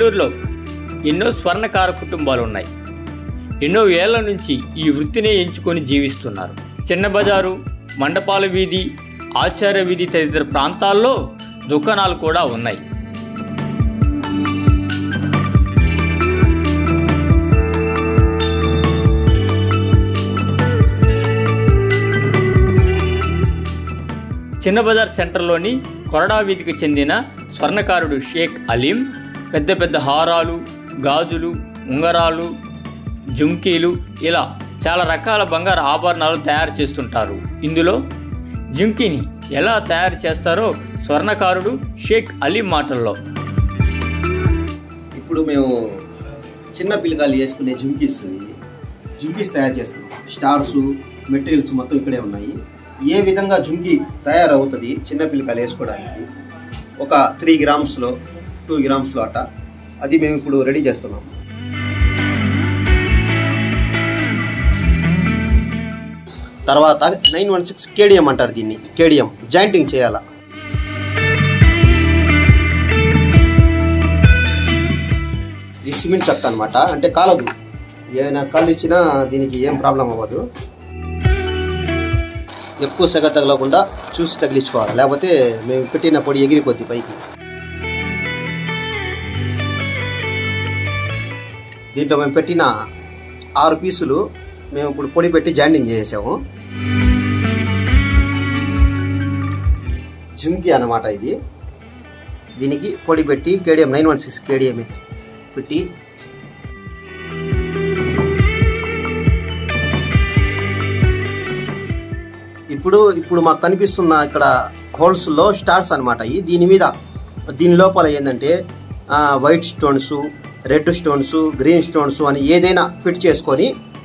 నెల్లూరులో ఎన్నో స్వర్ణకార కుటుంబాలు ఉన్నాయి ఎన్నో ఏళ్ల నుంచి ఈ వృత్తినే ఎంచుకొని జీవిస్తున్నారు చిన్న బజారు మండపాల వీధి ఆచార్య వీధి తదితర ప్రాంతాల్లో దుకాణాలు కూడా ఉన్నాయి చిన్న బజార్ సెంటర్లోని కొరడా వీధికి చెందిన స్వర్ణకారుడు షేక్ అలీం పెద్ద పెద్ద హారాలు గాజులు ఉంగరాలు జుంకీలు ఇలా చాలా రకాల బంగారు ఆభరణాలు తయారు చేస్తుంటారు ఇందులో జుంకీని ఎలా తయారు చేస్తారో స్వర్ణకారుడు షేక్ అలీం మాటల్లో ఇప్పుడు మేము చిన్న పిల్లకాయలు వేసుకునే జుంకీస్ జుంకీస్ తయారు చేస్తున్నాం స్టార్స్ మెటీరియల్స్ మొత్తం ఇక్కడే ఉన్నాయి ఏ విధంగా జుంకీ తయారవుతుంది చిన్న పిల్లకాయలు వేసుకోవడానికి ఒక త్రీ గ్రామ్స్లో టూ గ్రామ్స్లో అట్ట అది మేము ఇప్పుడు రెడీ చేస్తున్నాం తర్వాత నైన్ వన్ సిక్స్ కేడిఎం అంటారు దీన్ని కేడిఎం జాయింటింగ్ చేయాలా ఇది సిమెంట్ చెక్క అనమాట అంటే కాలదు ఏమైనా కాళ్ళు ఇచ్చినా దీనికి ఏం ప్రాబ్లం అవ్వదు ఎక్కువ సెగ తగలకుండా చూసి తగిలించుకోవాలి లేకపోతే మేము పెట్టిన పొడి ఎగిరిపోద్ది పైకి దీంట్లో మేము పెట్టిన ఆరు పీసులు మేము ఇప్పుడు పొడి పెట్టి జాయింటింగ్ చేసాము జుంకి అన్నమాట ఇది దీనికి పొడి పెట్టి KDM nine one six KDMA పెట్టి ఇప్పుడు ఇప్పుడు మాకు కనిపిస్తున్న ఇక్కడ హోల్స్లో స్టార్స్ అనమాట ఈ దీని మీద దీని లోపల ఏంటంటే white stones red stones green stones అని ఏదైనా ఫిట్ చేసుకొని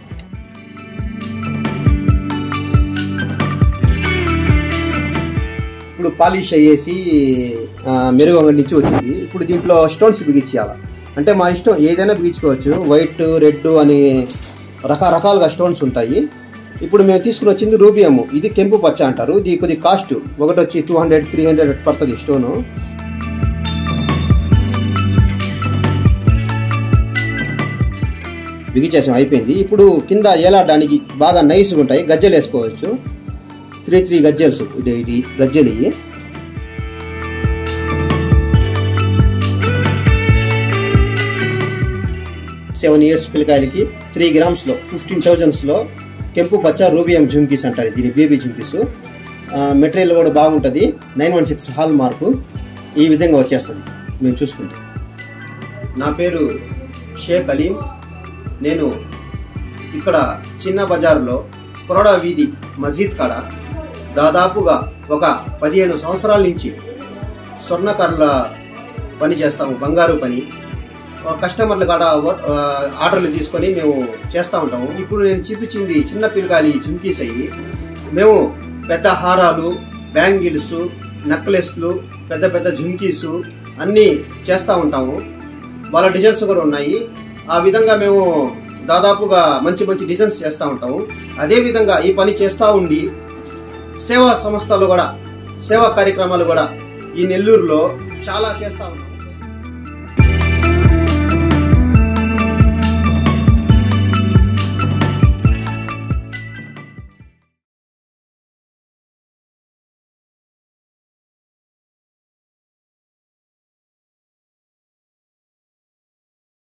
ఇప్పుడు పాలిష్ అయ్యేసి ఆ, మెరుగు అంగడి నుంచి వచ్చింది ఇప్పుడు దీంట్లో స్టోన్స్ బిగించేయాలి అంటే మా ఇష్టం ఏదైనా బిగించుకోవచ్చు వైట్ రెడ్ అని రకరకాలుగా స్టోన్స్ ఉంటాయి ఇప్పుడు మేము తీసుకుని వచ్చింది రూబియము ఇది కెంపు పచ్చ అంటారు ఇది కొద్ది కాస్ట్ ఒకటి వచ్చి టూ హండ్రెడ్ త్రీ హండ్రెడ్ పడుతుంది స్టోను బిగించేసాం అయిపోయింది ఇప్పుడు కింద ఏలాడడానికి బాగా నైస్గా ఉంటాయి గజ్జలు వేసుకోవచ్చు త్రీ త్రీ గజ్జల్స్ ఇది ఇది గజ్జలు ఇవి సెవెన్ ఇయర్స్ పిల్లకాయలకి త్రీ గ్రామ్స్లో ఫిఫ్టీన్ థౌజండ్స్లో కెంపు పచ్చ రూబియం జుంకీస్ అంటారు దీని బేబీ జుంకీస్ మెటీరియల్ కూడా బాగుంటుంది nine one six hallmark ఈ విధంగా వచ్చేస్తుంది మేము చూసుకుంటే నా పేరు షేక్ అలీం నేను ఇక్కడ చిన్న బజార్లో కొరడా వీధి మసీద్ కాడ దాదాపుగా ఒక పదిహేను సంవత్సరాల నుంచి స్వర్ణకర్ల పని చేస్తాము బంగారు పని ఆ, కస్టమర్ల కాడ వ- ఆ, ఆర్డర్లు తీసుకొని మేము చేస్తూ ఉంటాము ఇప్పుడు నేను చూపించింది చిన్న పిల్లకాయలు ఈ జుంకీస్ అయ్యి మేము పెద్ద హారాలు బ్యాంగిల్స్ నెక్లెస్లు పెద్ద పెద్ద జుంకీస్ అన్నీ చేస్తూ ఉంటాము వాళ్ళ డిజైన్స్ కూడా ఉన్నాయి ఆ విధంగా మేము దాదాపుగా మంచి మంచి డిజైన్స్ చేస్తూ ఉంటాము అదే విధంగా ఈ పని చేస్తూ ఉండి సేవా సంస్థలు కూడా సేవా కార్యక్రమాలు కూడా ఈ నెల్లూరులో చాలా చేస్తూ ఉంటాం